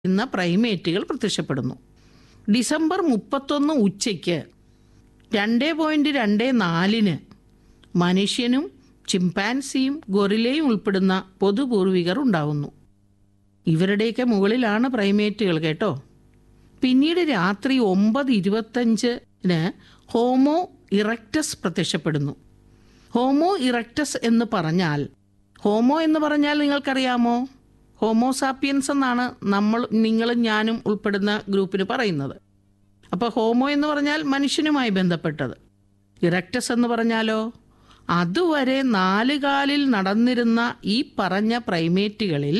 എന്ന പ്രൈമേറ്റുകൾ പ്രത്യക്ഷപ്പെടുന്നു ഡിസംബർ മുപ്പത്തൊന്ന് ഉച്ചയ്ക്ക് രണ്ട് പോയിൻറ്റ് രണ്ട് നാലിന് മനുഷ്യനും ചിമ്പാൻസിയും ഗൊറിലയും ഉൾപ്പെടുന്ന പൊതുപൂർവികർ ഉണ്ടാവുന്നു ഇവരുടെയൊക്കെ മുകളിലാണ് പ്രൈമേറ്റുകൾ കേട്ടോ പിന്നീട് രാത്രി ഒമ്പത് ഇരുപത്തഞ്ചിന് ഹോമോ ഇറക്റ്റസ് പ്രത്യക്ഷപ്പെടുന്നു ഹോമോ ഇറക്റ്റസ് എന്ന് പറഞ്ഞാൽ ഹോമോ എന്ന് പറഞ്ഞാൽ നിങ്ങൾക്കറിയാമോ ഹോമോസാപ്പിയൻസ് എന്നാണ് നമ്മൾ നിങ്ങളും ഞാനും ഉൾപ്പെടുന്ന ഗ്രൂപ്പിന് പറയുന്നത് അപ്പോൾ ഹോമോ എന്ന് പറഞ്ഞാൽ മനുഷ്യനുമായി ബന്ധപ്പെട്ടത് ഇറക്റ്റസ് എന്ന് പറഞ്ഞാലോ അതുവരെ നാല് കാലിൽ നടന്നിരുന്ന ഈ പറഞ്ഞ പ്രൈമേറ്റുകളിൽ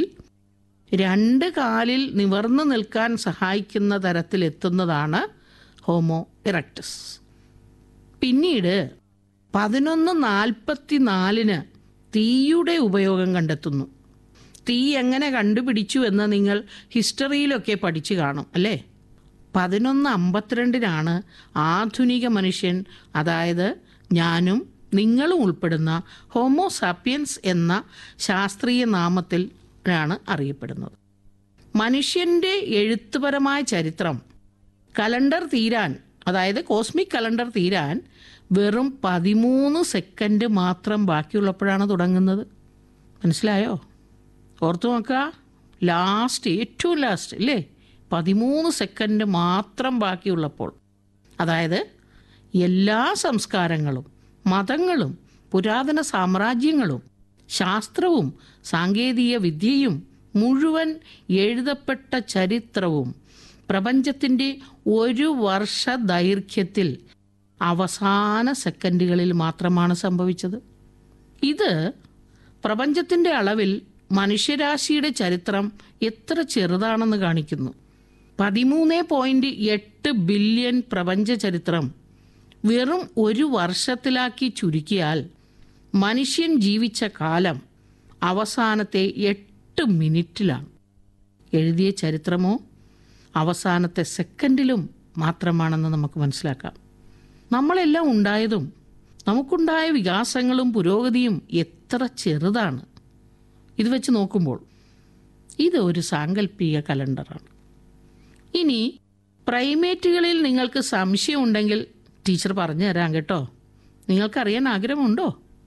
രണ്ട് കാലിൽ നിവർന്നു നിൽക്കാൻ സഹായിക്കുന്ന തരത്തിലെത്തുന്നതാണ് ഹോമോ ഇറക്റ്റസ് പിന്നീട് പതിനൊന്ന് നാൽപ്പത്തി നാലിന് തീയുടെ ഉപയോഗം കണ്ടെത്തുന്നു തീ എങ്ങനെ കണ്ടുപിടിച്ചു എന്ന് നിങ്ങൾ ഹിസ്റ്ററിയിലൊക്കെ പഠിച്ചു കാണും അല്ലേ പതിനൊന്ന് അമ്പത്തിരണ്ടിനാണ് ആധുനിക മനുഷ്യൻ അതായത് ഞാനും നിങ്ങളും ഉൾപ്പെടുന്ന ഹോമോസാപ്പിയൻസ് എന്ന ശാസ്ത്രീയ നാമത്തിൽ ആണ് അറിയപ്പെടുന്നത് മനുഷ്യൻ്റെ എഴുത്തുപരമായ ചരിത്രം കലണ്ടർ തീരാൻ അതായത് കോസ്മിക് കലണ്ടർ തീരാൻ വെറും പതിമൂന്ന് സെക്കൻഡ് മാത്രം ബാക്കിയുള്ളപ്പോഴാണ് തുടങ്ങുന്നത് മനസ്സിലായോ ഓർത്തു നോക്കുക ലാസ്റ്റ് ഏറ്റവും ലാസ്റ്റ് അല്ലേ പതിമൂന്ന് സെക്കൻഡ് മാത്രം ബാക്കിയുള്ളപ്പോൾ അതായത് എല്ലാ സംസ്കാരങ്ങളും മതങ്ങളും പുരാതന സാമ്രാജ്യങ്ങളും ശാസ്ത്രവും സാങ്കേതിക വിദ്യയും മുഴുവൻ എഴുതപ്പെട്ട ചരിത്രവും പ്രപഞ്ചത്തിൻ്റെ ഒരു വർഷ ദൈർഘ്യത്തിൽ അവസാന സെക്കൻഡുകളിൽ മാത്രമാണ് സംഭവിച്ചത് ഇത് പ്രപഞ്ചത്തിൻ്റെ അളവിൽ മനുഷ്യരാശിയുടെ ചരിത്രം എത്ര ചെറുതാണെന്ന് കാണിക്കുന്നു പതിമൂന്ന് പോയിന്റ് എട്ട് ബില്യൺ പ്രപഞ്ച ചരിത്രം വെറും ഒരു വർഷത്തിലാക്കി ചുരുക്കിയാൽ മനുഷ്യൻ ജീവിച്ച കാലം അവസാനത്തെ എട്ട് മിനിറ്റിലാണ് എഴുതിയ ചരിത്രമോ അവസാനത്തെ സെക്കൻഡിലും മാത്രമാണെന്ന് നമുക്ക് മനസ്സിലാക്കാം നമ്മളെല്ലാം ഉണ്ടായതും നമുക്കുണ്ടായ വികാസങ്ങളും പുരോഗതിയും എത്ര ചെറുതാണ് ഇത് വെച്ച് നോക്കുമ്പോൾ ഇത് ഒരു സാങ്കല്പിക കലണ്ടറാണ് ഇനി പ്രൈമേറ്റുകളിൽ നിങ്ങൾക്ക് സംശയമുണ്ടെങ്കിൽ ടീച്ചർ പറഞ്ഞു തരാം കേട്ടോ നിങ്ങൾക്കറിയാൻ ആഗ്രഹമുണ്ടോ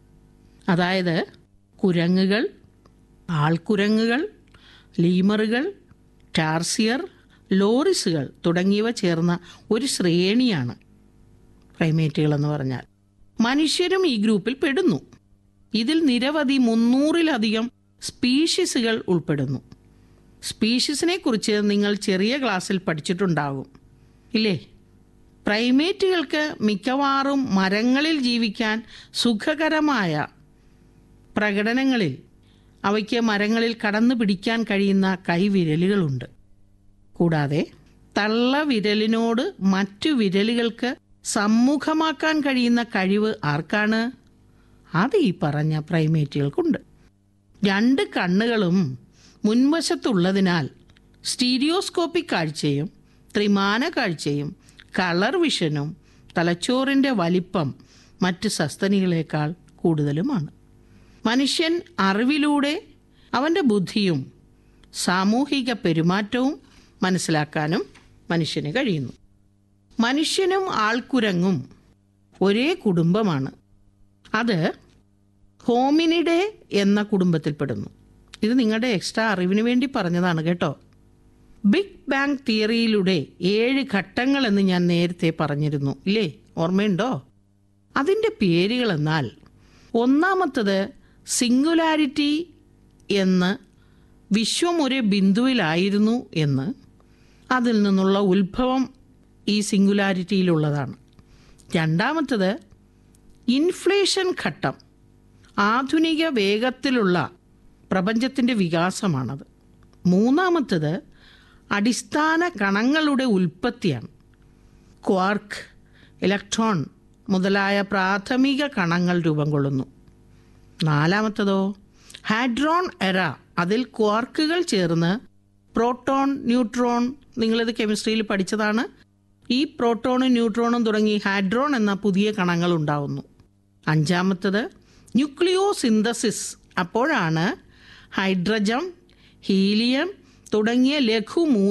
അതായത് കുരങ്ങുകൾ ആൾക്കുരങ്ങുകൾ ലീമറുകൾ ടാർസിയർ ലോറിസുകൾ തുടങ്ങിയവ ചേർന്ന ഒരു ശ്രേണിയാണ് പ്രൈമേറ്റുകൾ എന്ന് പറഞ്ഞാൽ മനുഷ്യരും ഈ ഗ്രൂപ്പിൽ പെടുന്നു ഇതിൽ നിരവധി മുന്നൂറിലധികം സ്പീഷീസുകൾ ഉൾപ്പെടുന്നു സ്പീഷീസിനെ കുറിച്ച് നിങ്ങൾ ചെറിയ ക്ലാസ്സിൽ പഠിച്ചിട്ടുണ്ടാകും ഇല്ലേ പ്രൈമേറ്റുകൾക്ക് മിക്കവാറും മരങ്ങളിൽ ജീവിക്കാൻ സുഖകരമായ പ്രകടനങ്ങളിൽ അവയ്ക്ക് മരങ്ങളിൽ കടന്നു പിടിക്കാൻ കഴിയുന്ന കൈവിരലുകളുണ്ട് കൂടാതെ തള്ളവിരലിനോട് മറ്റു വിരലുകൾക്ക് സമ്മുഖമാക്കാൻ കഴിയുന്ന കഴിവ് ആർക്കാണ് അത് ഈ പറഞ്ഞ പ്രൈമേറ്റുകൾക്കുണ്ട് രണ്ട് കണ്ണുകളും മുൻവശത്തുള്ളതിനാൽ സ്റ്റീരിയോസ്കോപ്പിക് കാഴ്ചയും ത്രിമാന കാഴ്ചയും കളർ വിഷനും തലച്ചോറിൻ്റെ വലിപ്പം മറ്റ് സസ്തനികളേക്കാൾ കൂടുതലുമാണ് മനുഷ്യൻ അറിവിലൂടെ അവൻ്റെ ബുദ്ധിയും സാമൂഹിക പെരുമാറ്റവും മനസ്സിലാക്കാനും മനുഷ്യന് കഴിയുന്നു മനുഷ്യനും ആൾക്കുരങ്ങും ഒരേ കുടുംബമാണ് അത് ഹോമിനിഡെ എന്ന കുടുംബത്തിൽപ്പെടുന്നു ഇത് നിങ്ങളുടെ എക്സ്ട്രാ അറിവിന് വേണ്ടി പറഞ്ഞതാണ് കേട്ടോ ബിഗ് ബാങ് തിയറിയിലൂടെ ഏഴ് ഘട്ടങ്ങളെന്ന് ഞാൻ നേരത്തെ പറഞ്ഞിരുന്നു ഇല്ലേ ഓർമ്മയുണ്ടോ അതിൻ്റെ പേരുകൾ എന്നാൽ ഒന്നാമത്തത് സിംഗുലാരിറ്റി എന്ന് വിശ്വം ഒരു ബിന്ദുവിലായിരുന്നു എന്ന് അതിൽ നിന്നുള്ള ഉത്ഭവം ഈ സിംഗുലാരിറ്റിയിലുള്ളതാണ് രണ്ടാമത്തത് ഇൻഫ്ലേഷൻ ഘട്ടം ആധുനിക വേഗത്തിലുള്ള പ്രപഞ്ചത്തിൻ്റെ വികാസമാണത് മൂന്നാമത്തത് അടിസ്ഥാന കണങ്ങളുടെ ഉൽപ്പത്തിയാണ് ക്വാർക്ക് ഇലക്ട്രോൺ മുതലായ പ്രാഥമിക കണങ്ങൾ രൂപം കൊള്ളുന്നു നാലാമത്തതോ ഹാഡ്രോൺ എറ അതിൽ ക്വാർക്കുകൾ ചേർന്ന് പ്രോട്ടോൺ ന്യൂട്രോൺ നിങ്ങളിത് കെമിസ്ട്രിയിൽ പഠിച്ചതാണ് ഈ പ്രോട്ടോണും ന്യൂട്രോണും തുടങ്ങി ഹാഡ്രോൺ എന്ന പുതിയ കണങ്ങൾ ഉണ്ടാവുന്നു അഞ്ചാമത്തത് ന്യൂക്ലിയോ സിന്തസിസ് അപ്പോഴാണ് ഹൈഡ്രജം ഹീലിയം തുടങ്ങിയ ലഘു